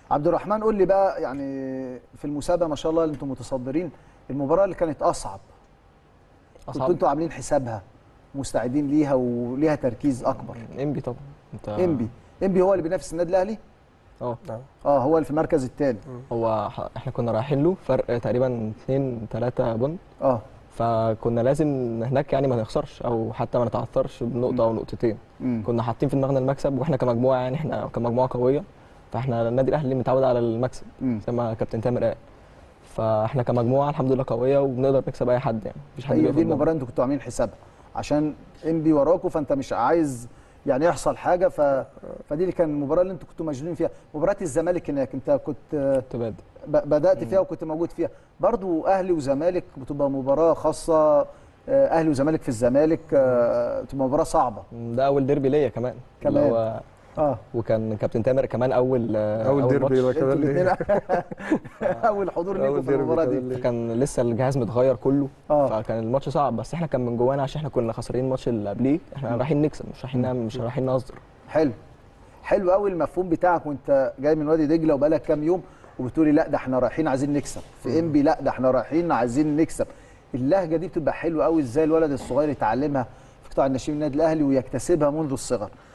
عبد الرحمن قول لي بقى يعني في المسابقه ما شاء الله اللي انتم متصدرين المباراه اللي كانت اصعب كنتوا اصعب انتوا عاملين حسابها مستعدين ليها وليها تركيز اكبر انبي طبعا انت انبي انبي هو اللي بينافس النادي الاهلي اه اه هو اللي في المركز الثاني هو ح- احنا كنا رايحين له فرق تقريبا 2 3 بونت اه فكنا لازم هناك يعني ما نخسرش او حتى ما نتعثرش بنقطه او نقطتين مم. كنا حاطين في دماغنا المكسب واحنا كمجموعه يعني احنا كمجموعه قويه فاحنا النادي الاهلي متعود على المكسب مم. زي ما كابتن تامر قال فاحنا كمجموعه الحمد لله قويه وبنقدر نكسب اي حد يعني مفيش حد هي بيقف دي قدامنا. المباراه انتوا كنتوا عاملين حسابها عشان انبي وراكوا فانت مش عايز يعني يحصل حاجه ف... فدي اللي كان المباراه اللي انتوا كنتوا مجنونين فيها مباراه الزمالك هناك انت كنت آه، كنت بادئ ب- بدات فيها وكنت موجود فيها برضو اهلي وزمالك بتبقى مباراه خاصه آه، اهلي وزمالك في الزمالك آه، بتبقى مباراه صعبه ده اول ديربي ليا كمان اللي كمان. هو اه وكان كابتن تامر كمان اول اول ديربي ماتش. يبقى انتوا كمان ليه؟ الاثنين اول حضور ليكم أول في ديربي المباراه دي كمان ليه؟ كان لسه الجهاز متغير كله اه فكان الماتش صعب بس احنا كان من جوانا عشان احنا كنا خسرانين الماتش اللي قبليه احنا رايحين نكسب مش رايحين نعمل- مش رايحين نهزر حلو حلو قوي المفهوم بتاعك وانت جاي من وادي دجله وبقالك كام يوم وبتقولي لا ده احنا رايحين عايزين نكسب في انبي لا ده احنا رايحين عايزين نكسب اللهجه دي بتبقى حلوه قوي ازاي الولد الصغير يتعلمها في قطاع الناشئين النادي الاهلي ويكتسبها منذ الصغر